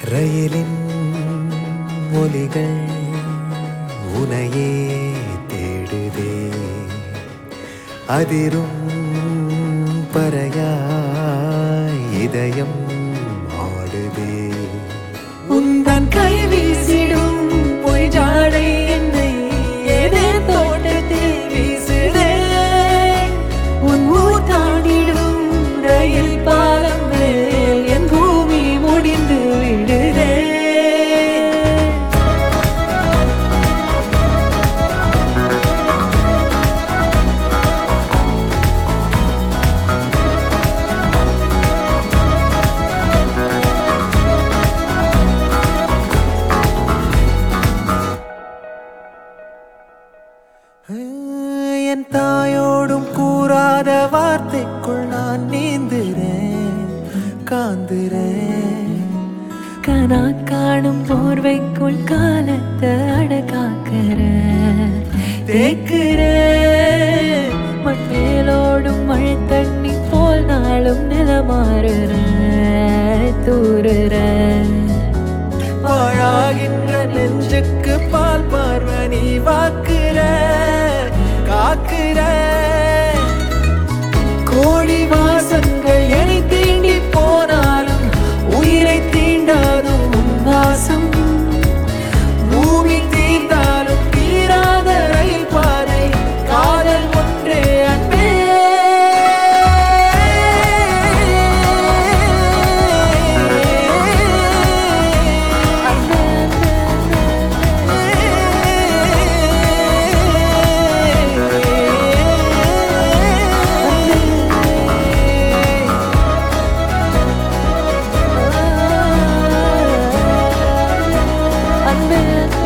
ரயிலின் ஒலிகள் உனையே தேடுதே அதிரும் பறையாய் இதயம் ஆடுதே உந்தன் கை வீசிடும் பொய் ஜாடை என்னை ஏதே தோட்டத்தில் வீசுதே உன் ஊர் தாண்டிடும் ரயில் பாலம் மேல் என் பூமி முடிந்து விடுதே என் தாயோடும் கூறாத வார்த்தைக்குள் நான் நீந்துறேன் காந்துறேன் கனா காணும் போர்வைக்குள் காலத்தை அடக்காக்கிற தேக்குற மண்மேலோடும் மழை தண்ணி போல் நாளும் நிலமாறுற தூறுற பாழாகின்ற நெஞ்சுக்கு பால் பார்வை நீ வாக்குற காக்குற கோடி வாசங்கள் என்னை தீண்டி போனாலும் உயிரை தீண்டாதும் உன் வாசம் பூமி தீர்ந்தாலும் தீராத ரயில் பாதை காதல் ஒன்றே அன்பே அன்பே